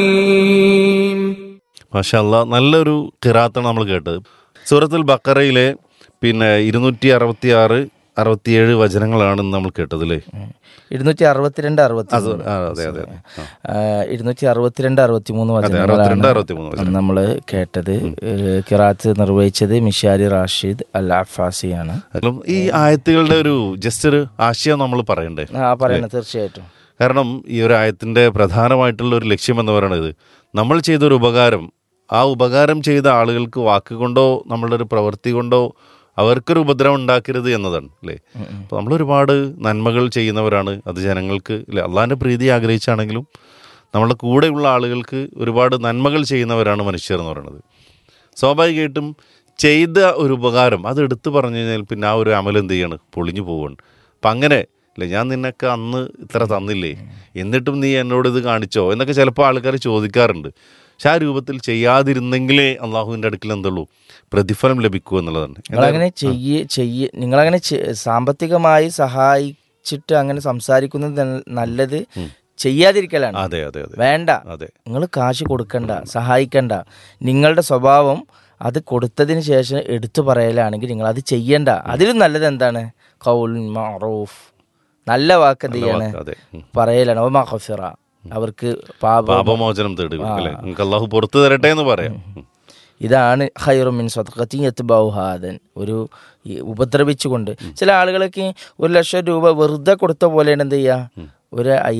മാഷല്ല നല്ലൊരു കിറാത്താണ് നമ്മൾ കേട്ടത് സൂറത്തുൽ ബക്കറയിലെ പിന്നെ ഇരുന്നൂറ്റി അറുപത്തി ആറ് അറുപത്തിയേഴ് വചനങ്ങളാണ് ഇന്ന് നമ്മൾ കേട്ടത് അല്ലേ ഇരുന്നൂറ്റി അറുപത്തിരണ്ട് അറുപത്തി അത് ആ, അതെ അതെ അതെ. ആ. ഇരുന്നൂറ്റി അറുപത്തിരണ്ട് അറുപത്തി മൂന്ന് അറുപത്തിരണ്ട് വചനങ്ങളാണ് അറുപത്തിമൂന്ന് വചനം. നമ്മൾ കേട്ടത് ഏഹ് കിറാത്ത് നിർവഹിച്ചത് മിഷാരി റാഷിദ് അൽ അഫാസിയാണ് കാരണം ഈ ആയത്തുകളുടെ ഒരു ജസ്റ്റ് ഒരു ആശയം നമ്മൾ പറയണ്ടേ ആ പറയുന്നത് തീർച്ചയായിട്ടും കാരണം ഈ ഒരു ആയത്തിൻ്റെ പ്രധാനമായിട്ടുള്ള ഒരു ലക്ഷ്യം എന്ന് പറയുന്നത് നമ്മൾ ചെയ്തൊരു ഉപകാരം ആ ഉപകാരം ചെയ്ത ആളുകൾക്ക് വാക്കുകൊണ്ടോ നമ്മളുടെ ഒരു പ്രവൃത്തി കൊണ്ടോ അവർക്കൊരു ഉപദ്രവം ഉണ്ടാക്കരുത് എന്നതാണ് അല്ലേ അപ്പോൾ നമ്മൾ ഒരുപാട് നന്മകൾ ചെയ്യുന്നവരാണ് അത് ജനങ്ങൾക്ക് അല്ലെ അള്ളാഹിൻ്റെ പ്രീതി ആഗ്രഹിച്ചാണെങ്കിലും നമ്മളുടെ കൂടെയുള്ള ആളുകൾക്ക് ഒരുപാട് നന്മകൾ ചെയ്യുന്നവരാണ് മനുഷ്യർ എന്ന് പറയുന്നത് സ്വാഭാവികമായിട്ടും ചെയ്ത ഒരു ഉപകാരം അത് എടുത്തു പറഞ്ഞു കഴിഞ്ഞാൽ പിന്നെ ആ ഒരു അമൽ എന്ത് ചെയ്യാണ് പൊളിഞ്ഞു പോവുകയാണ് അപ്പം അങ്ങനെ അല്ലേ ഞാൻ നിനക്ക് അന്ന് ഇത്ര തന്നില്ലേ എന്നിട്ടും നീ എന്നോട് ഇത് കാണിച്ചോ എന്നൊക്കെ ചിലപ്പോൾ ആൾക്കാർ ചോദിക്കാറുണ്ട് പക്ഷെ ആ രൂപത്തിൽ ചെയ്യാതിരുന്നെങ്കിലേ അള്ളാഹുവിൻ്റെ അടുക്കൽ എന്തുള്ളൂ പ്രതിഫലം ലഭിക്കൂ എന്നുള്ളതാണ് നിങ്ങളങ്ങനെ ചെയ്യ ചെയ്യ നിങ്ങളങ്ങനെ ചെ- സാമ്പത്തികമായി സഹായിച്ചിട്ട് അങ്ങനെ സംസാരിക്കുന്നത് ന- നല്ലത് ചെയ്യാതിരിക്കലാണ് അതെ അതെ അതെ വേണ്ട അതെ നിങ്ങൾ കാശ് കൊടുക്കണ്ട സഹായിക്കണ്ട നിങ്ങളുടെ സ്വഭാവം അത് കൊടുത്തതിന് ശേഷം എടുത്തു പറയലാണെങ്കിൽ നിങ്ങൾ അത് ചെയ്യണ്ട അതിലും നല്ലത് എന്താണ് കൗൽ മറൂഫ് നല്ല വാക്ക് എന്ത് ചെയ്യാണ് അതെ ഉം. പറയലാണ് ഓ മഹഫിറ അവർക്ക് പാപ പാപമോചനം തേടുക അല്ലേ നിങ്ങൾക്ക് അള്ളാഹു പുറത്തു തരട്ടെ എന്ന് പറയാം ഉം. ഇതാണ് ഹൈറുമിൻ സ്വതക്കത്തിയത്ത് ബൗഹാദൻ ഒരു ഈ ഉപദ്രവിച്ചുകൊണ്ട് ചില ആളുകളൊക്കെ ഒരു ലക്ഷം രൂപ വെറുതെ കൊടുത്ത പോലെയാണ് എന്ത് ചെയ്യുക ഒരു